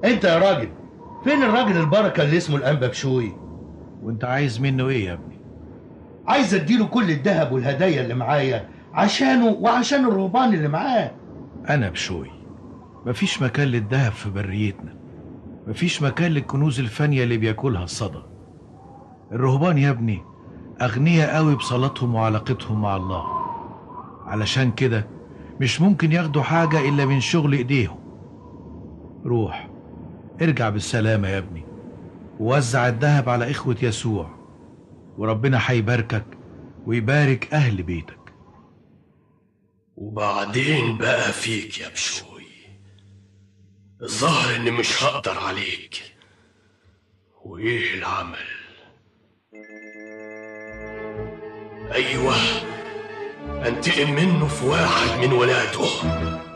انت يا راجل فين الراجل البركه اللي اسمه الانبا بشوي وانت عايز منه ايه يا ابني عايز اديله كل الذهب والهدايا اللي معايا عشانه وعشان الرهبان اللي معاه انا بشوي مفيش مكان للذهب في بريتنا مفيش مكان للكنوز الفانية اللي بياكلها الصدى الرهبان يا ابني أغنياء قوي بصلاتهم وعلاقتهم مع الله علشان كده مش ممكن ياخدوا حاجة إلا من شغل إيديهم روح ارجع بالسلامة يا ابني ووزع الذهب على إخوة يسوع وربنا هيباركك ويبارك أهل بيتك وبعدين بقى فيك يا بشوي الظاهر اني مش هقدر عليك وايه العمل ايوه انتقم منه في واحد من ولاده